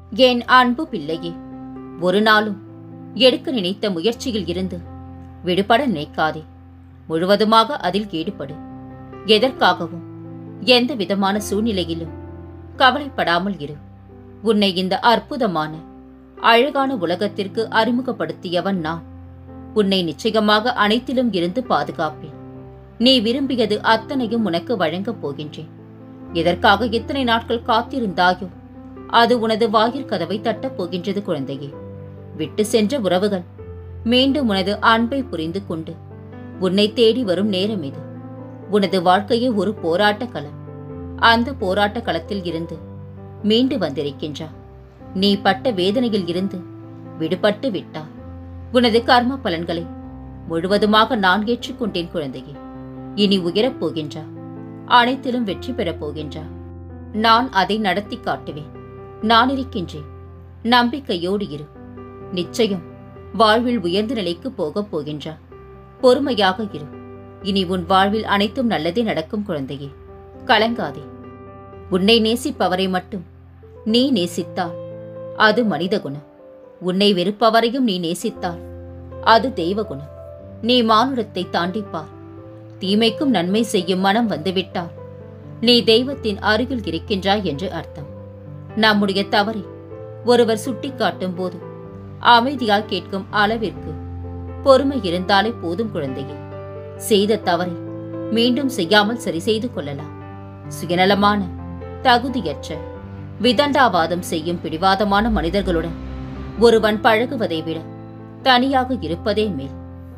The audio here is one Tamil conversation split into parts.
என் அன்பு பிள்ளையே ஒரு நாளும் எடுக்க நினைத்த முயற்சியில் இருந்து விடுபட நினைக்காதே முழுவதுமாக அதில் ஈடுபடு எதற்காகவும் எந்த விதமான சூழ்நிலையிலும் கவலைப்படாமல் இரு உன்னை இந்த அற்புதமான அழகான உலகத்திற்கு அறிமுகப்படுத்தியவன் நான் உன்னை நிச்சயமாக அனைத்திலும் இருந்து பாதுகாப்பேன் நீ விரும்பியது அத்தனையும் உனக்கு வழங்கப் போகின்றேன் எதற்காக இத்தனை நாட்கள் காத்திருந்தாயோ அது உனது வாயிற் கதவை தட்டப் போகின்றது குழந்தையே விட்டு சென்ற உறவுகள் மீண்டும் உனது அன்பை புரிந்து கொண்டு உன்னை தேடி வரும் நேரம் இது உனது வாழ்க்கையே ஒரு போராட்ட களம் அந்த போராட்ட களத்தில் இருந்து மீண்டு வந்திருக்கின்றா நீ பட்ட வேதனையில் இருந்து விடுபட்டு விட்டாய் உனது கர்ம பலன்களை முழுவதுமாக நான் ஏற்றுக்கொண்டேன் குழந்தையே இனி உயரப் போகின்றா அனைத்திலும் வெற்றி பெறப் போகின்றா நான் அதை நடத்தி காட்டுவேன் நான் இருக்கின்றேன் நம்பிக்கையோடு இரு நிச்சயம் வாழ்வில் உயர்ந்த நிலைக்கு போகப் போகின்றா பொறுமையாக இரு இனி உன் வாழ்வில் அனைத்தும் நல்லதே நடக்கும் குழந்தையே கலங்காதே உன்னை நேசிப்பவரை மட்டும் நீ நேசித்தால் அது மனித குணம் உன்னை வெறுப்பவரையும் நீ நேசித்தால் அது தெய்வ குணம் நீ மானுடத்தை தாண்டிப்பார் தீமைக்கும் நன்மை செய்யும் மனம் வந்துவிட்டால் நீ தெய்வத்தின் அருகில் இருக்கின்றாய் என்று அர்த்தம் நம்முடைய தவறை ஒருவர் சுட்டிக்காட்டும் போது அமைதியால் கேட்கும் அளவிற்கு பொறுமை இருந்தாலே போதும் குழந்தையே செய்த தவறை மீண்டும் செய்யாமல் சரி செய்து கொள்ளலாம் சுயநலமான தகுதியற்ற விதண்டாவாதம் செய்யும் பிடிவாதமான மனிதர்களுடன் ஒருவன் பழகுவதை விட தனியாக இருப்பதே மேல்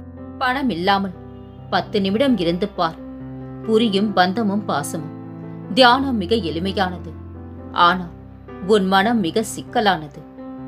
பணம் இல்லாமல் பத்து நிமிடம் இருந்து பார் புரியும் பந்தமும் பாசமும் தியானம் மிக எளிமையானது ஆனால் உன் மனம் மிக சிக்கலானது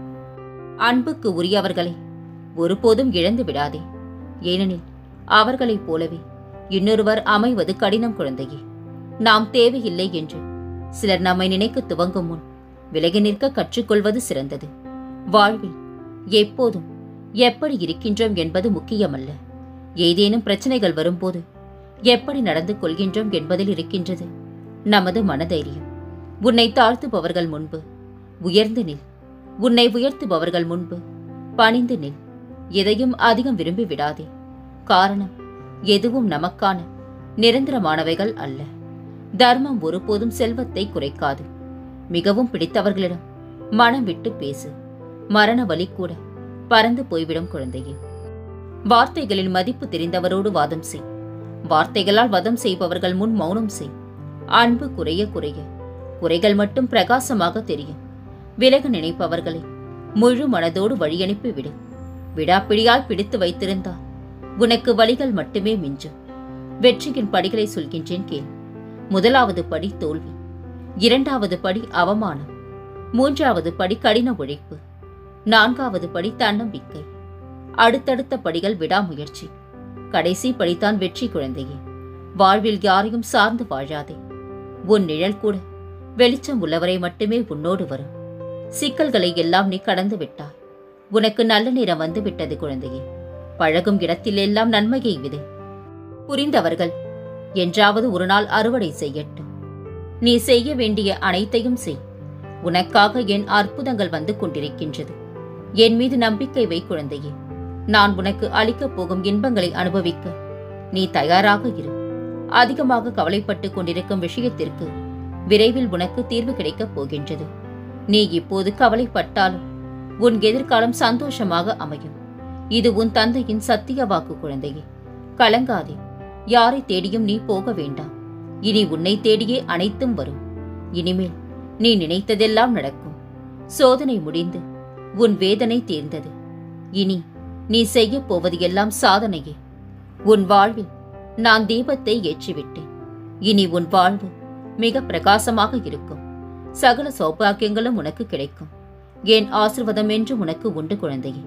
அன்புக்கு உரியவர்களை ஒருபோதும் இழந்து விடாதே ஏனெனில் அவர்களைப் போலவே இன்னொருவர் அமைவது கடினம் குழந்தையே நாம் தேவையில்லை என்று சிலர் நம்மை நினைக்க துவங்கும் முன் விலகி நிற்க கற்றுக்கொள்வது சிறந்தது வாழ்வில் எப்போதும் எப்படி இருக்கின்றோம் என்பது முக்கியமல்ல ஏதேனும் பிரச்சனைகள் வரும்போது எப்படி நடந்து கொள்கின்றோம் என்பதில் இருக்கின்றது நமது மனதைரியம் உன்னை தாழ்த்துபவர்கள் முன்பு உயர்ந்து நில் உன்னை உயர்த்துபவர்கள் முன்பு பணிந்து நில் எதையும் அதிகம் விரும்பி விடாதே காரணம் எதுவும் நமக்கான நிரந்தரமானவைகள் அல்ல தர்மம் ஒருபோதும் செல்வத்தை குறைக்காது மிகவும் பிடித்தவர்களிடம் மனம் விட்டு பேசு மரண வலி கூட பறந்து போய்விடும் குழந்தையே வார்த்தைகளின் மதிப்பு தெரிந்தவரோடு வாதம் செய் வார்த்தைகளால் வதம் செய்பவர்கள் முன் மௌனம் செய் அன்பு குறைய குறைய குறைகள் மட்டும் பிரகாசமாக தெரியும் விலக நினைப்பவர்களை முழு மனதோடு வழியனுப்பி விடு விடாப்பிடியால் பிடித்து வைத்திருந்தால் உனக்கு வழிகள் மட்டுமே மிஞ்சும் வெற்றியின் படிகளை சொல்கின்றேன் கேள் முதலாவது படி தோல்வி இரண்டாவது படி அவமானம் மூன்றாவது படி கடின உழைப்பு நான்காவது படி தன்னம்பிக்கை அடுத்தடுத்த படிகள் விடாமுயற்சி கடைசி படிதான் வெற்றி குழந்தையே வாழ்வில் யாரையும் சார்ந்து வாழாதே உன் நிழல் கூட வெளிச்சம் உள்ளவரை மட்டுமே உன்னோடு வரும் சிக்கல்களை எல்லாம் நீ கடந்து விட்டாய் உனக்கு நல்ல நேரம் வந்து விட்டது குழந்தையே பழகும் இடத்திலெல்லாம் நன்மையை விதை புரிந்தவர்கள் என்றாவது ஒரு நாள் அறுவடை செய்யட்டும் நீ செய்ய வேண்டிய அனைத்தையும் செய் உனக்காக என் அற்புதங்கள் வந்து கொண்டிருக்கின்றது என் மீது நம்பிக்கை வை குழந்தையே நான் உனக்கு அளிக்கப் போகும் இன்பங்களை அனுபவிக்க நீ தயாராக இரு அதிகமாக கவலைப்பட்டு கொண்டிருக்கும் விஷயத்திற்கு விரைவில் உனக்கு தீர்வு கிடைக்கப் போகின்றது நீ இப்போது கவலைப்பட்டாலும் உன் எதிர்காலம் சந்தோஷமாக அமையும் இது உன் தந்தையின் சத்திய வாக்கு குழந்தையே கலங்காதே யாரை தேடியும் நீ போக வேண்டாம் இனி உன்னை தேடியே அனைத்தும் வரும் இனிமேல் நீ நினைத்ததெல்லாம் நடக்கும் சோதனை முடிந்து உன் வேதனை தீர்ந்தது இனி நீ செய்யப் போவது எல்லாம் சாதனையே உன் வாழ்வில் நான் தீபத்தை ஏற்றிவிட்டேன் இனி உன் வாழ்வு மிக பிரகாசமாக இருக்கும் சகல சௌபாக்கியங்களும் உனக்கு கிடைக்கும் என் ஆசிர்வாதம் என்று உனக்கு உண்டு குழந்தையே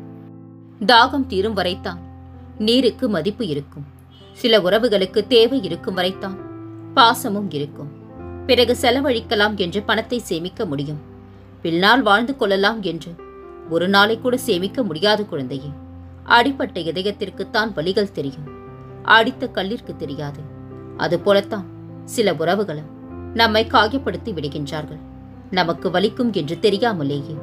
தாகம் தீரும் வரைத்தான் நீருக்கு மதிப்பு இருக்கும் சில உறவுகளுக்கு தேவை இருக்கும் வரைத்தான் பாசமும் இருக்கும் பிறகு செலவழிக்கலாம் என்று பணத்தை சேமிக்க முடியும் பின்னால் வாழ்ந்து கொள்ளலாம் என்று ஒரு நாளை கூட சேமிக்க முடியாது குழந்தையே அடிப்பட்ட இதயத்திற்குத்தான் வலிகள் தெரியும் அடித்த கல்லிற்கு தெரியாது அதுபோலத்தான் சில உறவுகளும் நம்மை காயப்படுத்தி விடுகின்றார்கள் நமக்கு வலிக்கும் என்று தெரியாமலேயே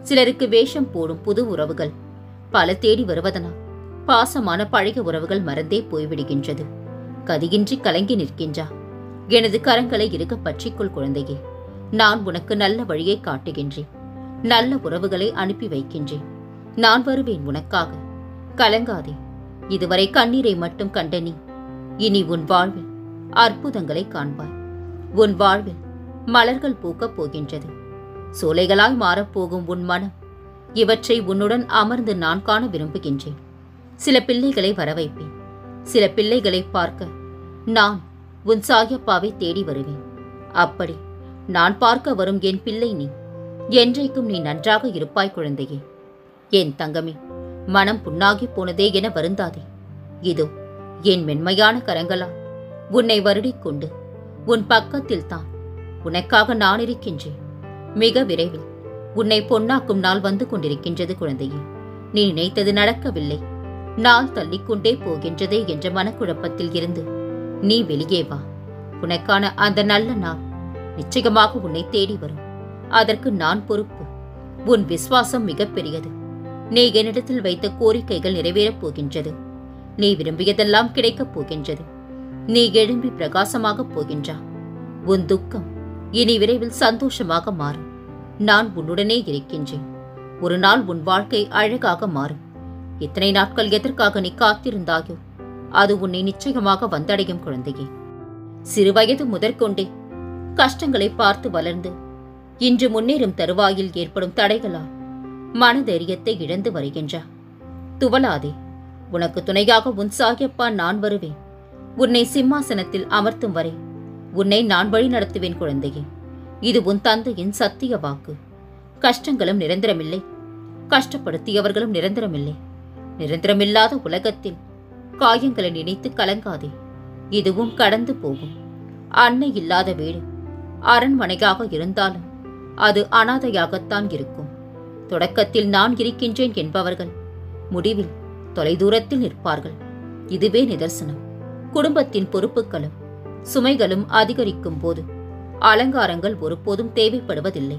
சிலருக்கு வேஷம் போடும் புது உறவுகள் பல தேடி வருவதனால் பாசமான பழைய உறவுகள் மறந்தே போய்விடுகின்றது கதியின்றி கலங்கி நிற்கின்றா எனது கரங்களை இருக்க பற்றிக்கொள் குழந்தையே நான் உனக்கு நல்ல வழியை காட்டுகின்றேன் நல்ல உறவுகளை அனுப்பி வைக்கின்றேன் நான் வருவேன் உனக்காக கலங்காதே இதுவரை கண்ணீரை மட்டும் கண்ட நீ இனி உன் வாழ்வில் அற்புதங்களை காண்பாய் உன் வாழ்வில் மலர்கள் பூக்கப் போகின்றது சோலைகளாய் மாறப்போகும் உன் மனம் இவற்றை உன்னுடன் அமர்ந்து நான் காண விரும்புகின்றேன் சில பிள்ளைகளை வரவைப்பேன் சில பிள்ளைகளை பார்க்க நான் உன் சாயப்பாவை தேடி வருவேன் அப்படி நான் பார்க்க வரும் என் பிள்ளை நீ என்றைக்கும் நீ நன்றாக இருப்பாய் குழந்தையே என் தங்கமே மனம் புண்ணாகி போனதே என வருந்தாதே இதோ என் மென்மையான கரங்களால் உன்னை வருடிக் கொண்டு உன் பக்கத்தில் தான் உனக்காக நான் இருக்கின்றேன் மிக விரைவில் உன்னை பொன்னாக்கும் நாள் வந்து கொண்டிருக்கின்றது குழந்தையே நீ நினைத்தது நடக்கவில்லை நாள் தள்ளிக்கொண்டே போகின்றதே என்ற மனக்குழப்பத்தில் இருந்து நீ வெளியே வா உனக்கான அந்த நல்ல நாள் நிச்சயமாக உன்னை தேடி வரும் அதற்கு நான் பொறுப்பு உன் விசுவாசம் மிகப்பெரியது நீ என்னிடத்தில் வைத்த கோரிக்கைகள் நிறைவேறப் போகின்றது நீ விரும்பியதெல்லாம் கிடைக்கப் போகின்றது நீ எழும்பி பிரகாசமாகப் போகின்றா உன் துக்கம் இனி விரைவில் சந்தோஷமாக மாறும் நான் உன்னுடனே இருக்கின்றேன் ஒரு நாள் உன் வாழ்க்கை அழகாக மாறும் இத்தனை நாட்கள் எதற்காக நீ காத்திருந்தாயோ அது உன்னை நிச்சயமாக வந்தடையும் குழந்தையே சிறுவயது முதற்கொண்டே கஷ்டங்களை பார்த்து வளர்ந்து இன்று முன்னேறும் தருவாயில் ஏற்படும் தடைகளால் மனதைரியத்தை இழந்து வருகின்றார் துவலாதே உனக்கு துணையாக உன் சாயப்பா நான் வருவேன் உன்னை சிம்மாசனத்தில் அமர்த்தும் வரை உன்னை நான் வழி நடத்துவேன் குழந்தையே இது உன் தந்தையின் சத்திய வாக்கு கஷ்டங்களும் நிரந்தரமில்லை கஷ்டப்படுத்தியவர்களும் நிரந்தரமில்லை நிரந்தரமில்லாத உலகத்தில் காயங்களை நினைத்து கலங்காதே இதுவும் கடந்து போகும் அன்னை இல்லாத வீடு அரண்மனையாக இருந்தாலும் அது அனாதையாகத்தான் இருக்கும் தொடக்கத்தில் நான் இருக்கின்றேன் என்பவர்கள் முடிவில் தொலைதூரத்தில் நிற்பார்கள் இதுவே நிதர்சனம் குடும்பத்தின் பொறுப்புகளும் சுமைகளும் அதிகரிக்கும் போது அலங்காரங்கள் ஒருபோதும் தேவைப்படுவதில்லை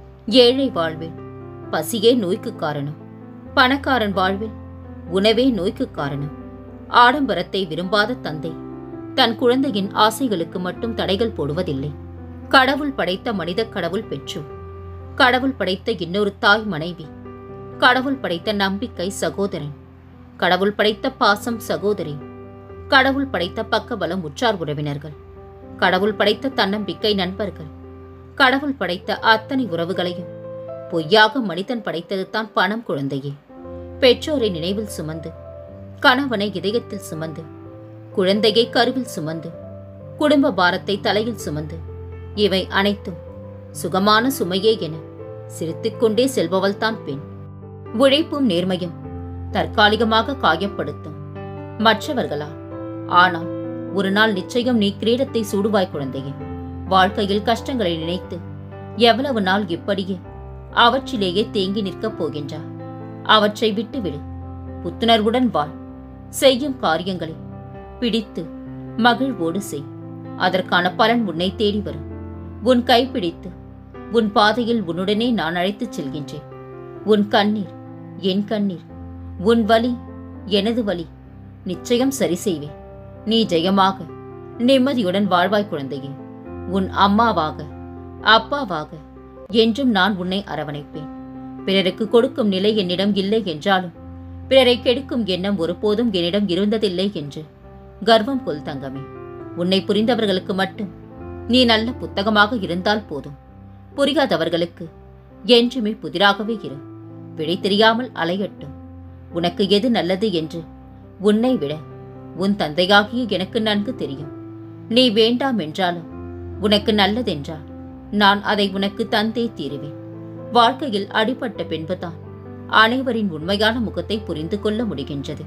ஏழை வாழ்வில் பசியே நோய்க்கு காரணம் பணக்காரன் வாழ்வில் உணவே நோய்க்கு காரணம் ஆடம்பரத்தை விரும்பாத தந்தை தன் குழந்தையின் ஆசைகளுக்கு மட்டும் தடைகள் போடுவதில்லை கடவுள் படைத்த மனித கடவுள் பெற்றோர் கடவுள் படைத்த இன்னொரு தாய் மனைவி கடவுள் படைத்த நம்பிக்கை சகோதரன் கடவுள் படைத்த பாசம் சகோதரி கடவுள் படைத்த பக்கபலம் உற்றார் உறவினர்கள் கடவுள் படைத்த தன்னம்பிக்கை நண்பர்கள் கடவுள் படைத்த அத்தனை உறவுகளையும் பொய்யாக மனிதன் படைத்தது தான் பணம் குழந்தையே பெற்றோரை நினைவில் சுமந்து கணவனை இதயத்தில் சுமந்து குழந்தையை கருவில் சுமந்து குடும்ப பாரத்தை தலையில் சுமந்து இவை அனைத்தும் சுகமான சுமையே என சிரித்துக்கொண்டே செல்பவள்தான் பெண் உழைப்பும் நேர்மையும் தற்காலிகமாக காயப்படுத்தும் மற்றவர்களால் ஆனால் ஒரு நாள் நிச்சயம் நீ கிரீடத்தை சூடுவாய் குழந்தையே வாழ்க்கையில் கஷ்டங்களை நினைத்து எவ்வளவு நாள் இப்படியே அவற்றிலேயே தேங்கி நிற்கப் போகின்றார் அவற்றை விட்டுவிடு புத்துணர்வுடன் வாழ் செய்யும் காரியங்களை பிடித்து மகிழ்வோடு செய் அதற்கான பலன் உன்னை தேடி வரும் உன் கைப்பிடித்து உன் பாதையில் உன்னுடனே நான் அழைத்துச் செல்கின்றேன் உன் கண்ணீர் என் கண்ணீர் உன் வலி எனது வலி நிச்சயம் சரி செய்வேன் நீ ஜெயமாக நிம்மதியுடன் வாழ்வாய் குழந்தையே உன் அம்மாவாக அப்பாவாக என்றும் நான் உன்னை அரவணைப்பேன் பிறருக்கு கொடுக்கும் நிலை என்னிடம் இல்லை என்றாலும் பிறரை கெடுக்கும் எண்ணம் ஒருபோதும் என்னிடம் இருந்ததில்லை என்று கர்வம் கொள் தங்கமே உன்னை புரிந்தவர்களுக்கு மட்டும் நீ நல்ல புத்தகமாக இருந்தால் போதும் புரியாதவர்களுக்கு என்றுமே புதிராகவே இரு விடை தெரியாமல் அலையட்டும் உனக்கு எது நல்லது என்று உன்னை விட உன் தந்தையாகிய எனக்கு நன்கு தெரியும் நீ வேண்டாம் என்றாலும் உனக்கு நல்லதென்றால் நான் அதை உனக்கு தந்தே தீருவேன் வாழ்க்கையில் அடிபட்ட பின்புதான் அனைவரின் உண்மையான முகத்தை புரிந்து கொள்ள முடிகின்றது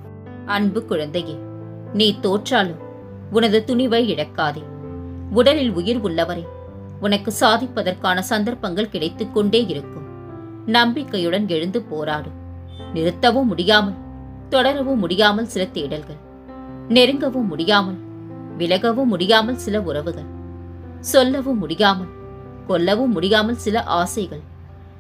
அன்பு குழந்தையே நீ தோற்றாலும் உனது துணிவை இழக்காதே உடலில் உயிர் உள்ளவரை உனக்கு சாதிப்பதற்கான சந்தர்ப்பங்கள் கிடைத்துக் கொண்டே இருக்கும் நம்பிக்கையுடன் எழுந்து போராடும் நிறுத்தவும் முடியாமல் தொடரவும் முடியாமல் சில தேடல்கள் நெருங்கவும் முடியாமல் விலகவும் முடியாமல் சில உறவுகள் சொல்லவும் முடியாமல் கொல்லவும் முடியாமல் சில ஆசைகள்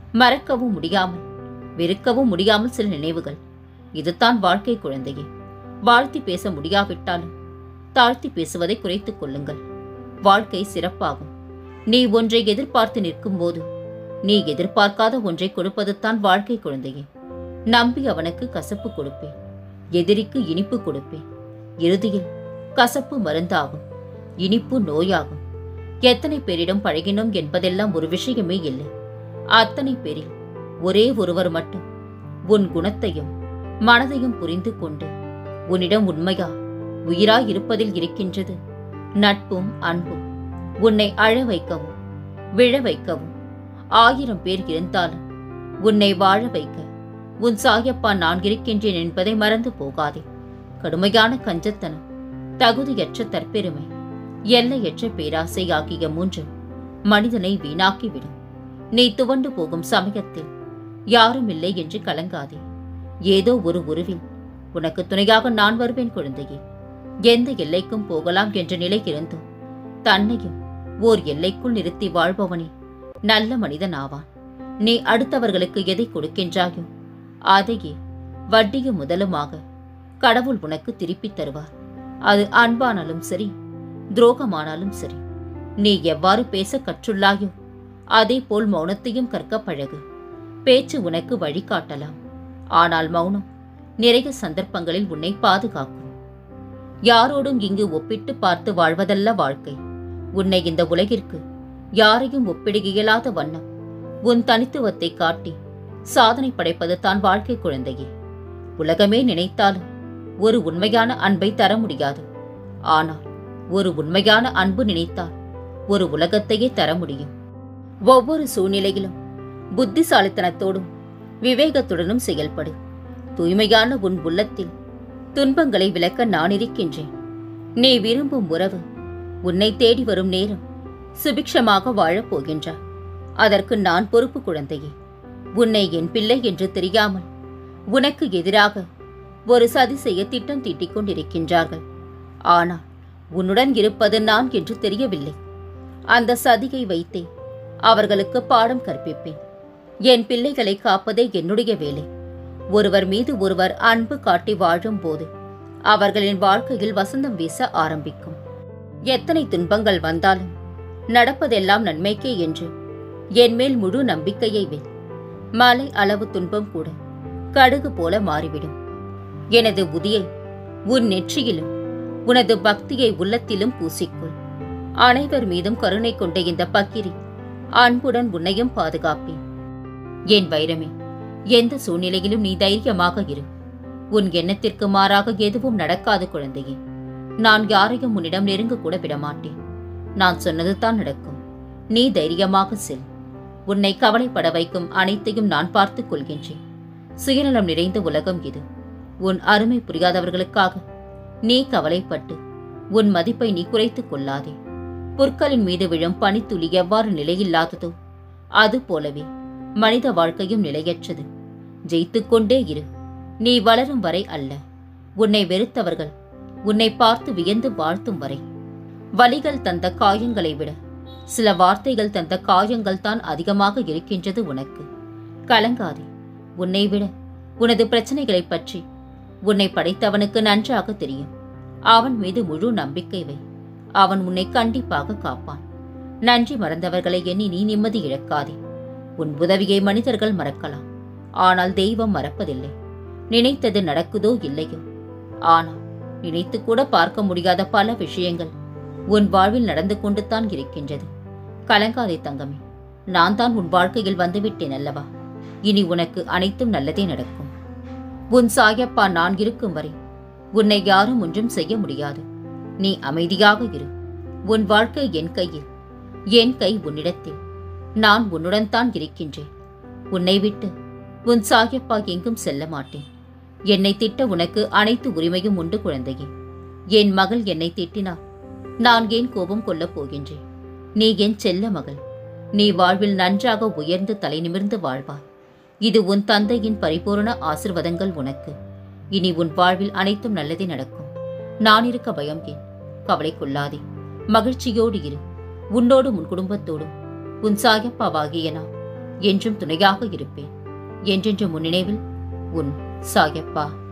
மறக்கவும் முடியாமல் வெறுக்கவும் முடியாமல் சில நினைவுகள் இதுதான் வாழ்க்கை குழந்தையே வாழ்த்தி பேச முடியாவிட்டாலும் தாழ்த்தி பேசுவதை குறைத்துக் கொள்ளுங்கள் வாழ்க்கை சிறப்பாகும் நீ ஒன்றை எதிர்பார்த்து நிற்கும்போது நீ எதிர்பார்க்காத ஒன்றை கொடுப்பதுதான் வாழ்க்கை குழந்தையே நம்பி அவனுக்கு கசப்பு கொடுப்பேன் எதிரிக்கு இனிப்பு கொடுப்பேன் இறுதியில் கசப்பு மருந்தாகும் இனிப்பு நோயாகும் எத்தனை பேரிடம் பழகினோம் என்பதெல்லாம் ஒரு விஷயமே இல்லை அத்தனை பேரில் ஒரே ஒருவர் மட்டும் உன் குணத்தையும் மனதையும் புரிந்து கொண்டு உன்னிடம் உண்மையா உயிராய் இருப்பதில் இருக்கின்றது நட்பும் அன்பும் உன்னை அழ வைக்கவும் விழ வைக்கவும் ஆயிரம் பேர் இருந்தாலும் உன்னை வாழ வைக்க உன் சாயப்பா நான் இருக்கின்றேன் என்பதை மறந்து போகாதே கடுமையான கஞ்சத்தனம் தகுதியற்ற தற்பெருமை எல்லையற்ற பேராசை ஆகிய மூன்றும் மனிதனை வீணாக்கிவிடும் நீ துவண்டு போகும் சமயத்தில் யாரும் இல்லை என்று கலங்காதே ஏதோ ஒரு உருவில் உனக்கு துணையாக நான் வருவேன் குழந்தையே எந்த எல்லைக்கும் போகலாம் என்ற நிலை இருந்தும் தன்னையும் ஓர் எல்லைக்குள் நிறுத்தி வாழ்பவனே நல்ல மனிதன் ஆவான் நீ அடுத்தவர்களுக்கு எதை கொடுக்கின்றாயோ அதையே வட்டியும் முதலுமாக கடவுள் உனக்கு திருப்பித் தருவார் அது அன்பானாலும் சரி துரோகமானாலும் சரி நீ எவ்வாறு பேச கற்றுள்ளாயோ அதே போல் மௌனத்தையும் கற்க பழகு பேச்சு உனக்கு வழிகாட்டலாம் ஆனால் மௌனம் நிறைய சந்தர்ப்பங்களில் உன்னை பாதுகாக்கும் யாரோடும் இங்கு ஒப்பிட்டு பார்த்து வாழ்வதல்ல வாழ்க்கை உன்னை இந்த உலகிற்கு யாரையும் ஒப்பிட இயலாத வண்ணம் உன் தனித்துவத்தை காட்டி சாதனை படைப்பது தான் வாழ்க்கை குழந்தையே உலகமே நினைத்தாலும் ஒரு உண்மையான அன்பை தர முடியாது ஆனால் ஒரு உண்மையான அன்பு நினைத்தால் ஒரு உலகத்தையே தர முடியும் ஒவ்வொரு சூழ்நிலையிலும் புத்திசாலித்தனத்தோடும் விவேகத்துடனும் செயல்படு தூய்மையான உன் உள்ளத்தில் துன்பங்களை விளக்க நான் இருக்கின்றேன் நீ விரும்பும் உறவு உன்னை தேடி வரும் நேரம் சுபிக்ஷமாக வாழப் போகின்றார் அதற்கு நான் பொறுப்பு குழந்தையே உன்னை என் பிள்ளை என்று தெரியாமல் உனக்கு எதிராக ஒரு சதி செய்ய திட்டம் தீட்டிக் கொண்டிருக்கின்றார்கள் ஆனால் உன்னுடன் இருப்பது நான் என்று தெரியவில்லை அந்த சதியை வைத்தே அவர்களுக்கு பாடம் கற்பிப்பேன் என் பிள்ளைகளை காப்பதே என்னுடைய வேலை ஒருவர் மீது ஒருவர் அன்பு காட்டி வாழும் போது அவர்களின் வாழ்க்கையில் வசந்தம் வீச ஆரம்பிக்கும் எத்தனை துன்பங்கள் வந்தாலும் நடப்பதெல்லாம் நன்மைக்கே என்று என் மேல் முழு நம்பிக்கையை வை மலை அளவு துன்பம் கூட கடுகு போல மாறிவிடும் எனது உதியை உன் நெற்றியிலும் உனது பக்தியை உள்ளத்திலும் பூசிக்கொள் அனைவர் மீதும் கருணை கொண்ட இந்த பக்கிரி அன்புடன் உன்னையும் பாதுகாப்பேன் என் வைரமே எந்த சூழ்நிலையிலும் நீ தைரியமாக இரு உன் எண்ணத்திற்கு மாறாக எதுவும் நடக்காது குழந்தையே நான் யாரையும் உன்னிடம் நெருங்க கூட விடமாட்டேன் நான் சொன்னதுதான் நடக்கும் நீ தைரியமாக செல் உன்னை கவலைப்பட வைக்கும் அனைத்தையும் நான் பார்த்துக் கொள்கின்றேன் சுயநலம் நிறைந்த உலகம் இது உன் அருமை புரியாதவர்களுக்காக நீ கவலைப்பட்டு உன் மதிப்பை நீ குறைத்துக் கொள்ளாதே புற்களின் மீது விழும் பனித்துளி எவ்வாறு நிலையில்லாததோ அது போலவே மனித வாழ்க்கையும் நிலையற்றது ஜெயித்துக் கொண்டே இரு நீ வளரும் வரை அல்ல உன்னை வெறுத்தவர்கள் உன்னை பார்த்து வியந்து வாழ்த்தும் வரை வலிகள் தந்த காயங்களை விட சில வார்த்தைகள் தந்த காயங்கள் தான் அதிகமாக இருக்கின்றது உனக்கு கலங்காதே உன்னை விட உனது பிரச்சனைகளைப் பற்றி உன்னை படைத்தவனுக்கு நன்றாக தெரியும் அவன் மீது முழு நம்பிக்கை வை அவன் உன்னை கண்டிப்பாக காப்பான் நன்றி மறந்தவர்களை எண்ணி நீ நிம்மதி இழக்காதே உன் உதவியை மனிதர்கள் மறக்கலாம் ஆனால் தெய்வம் மறப்பதில்லை நினைத்தது நடக்குதோ இல்லையோ ஆனால் நினைத்து கூட பார்க்க முடியாத பல விஷயங்கள் உன் வாழ்வில் நடந்து கொண்டு தான் இருக்கின்றது கலங்காதே தங்கமே நான் தான் உன் வாழ்க்கையில் வந்துவிட்டேன் அல்லவா இனி உனக்கு அனைத்தும் நல்லதே நடக்கும் உன் சாயப்பா நான் இருக்கும் வரை உன்னை யாரும் ஒன்றும் செய்ய முடியாது நீ அமைதியாக இரு உன் வாழ்க்கை என் கையில் என் கை உன்னிடத்தில் நான் உன்னுடன் தான் இருக்கின்றேன் உன்னை விட்டு உன் சாயப்பா எங்கும் செல்ல மாட்டேன் என்னை திட்ட உனக்கு அனைத்து உரிமையும் உண்டு குழந்தையே என் மகள் என்னை திட்டினார் நான் ஏன் கோபம் கொள்ளப் போகின்றேன் நீ என் செல்ல மகள் நீ வாழ்வில் நன்றாக உயர்ந்து தலை நிமிர்ந்து வாழ்வாய் இது உன் தந்தையின் பரிபூரண ஆசிர்வாதங்கள் உனக்கு இனி உன் வாழ்வில் அனைத்தும் நல்லதே நடக்கும் நான் இருக்க பயம் ஏன் கவலை கொள்ளாதே மகிழ்ச்சியோடு இரு உன்னோடும் உன் குடும்பத்தோடும் உன் சாயப்பாவாகிய நான் என்றும் துணையாக இருப்பேன் என்றென்று முன்னினைவில் உன் சாயப்பா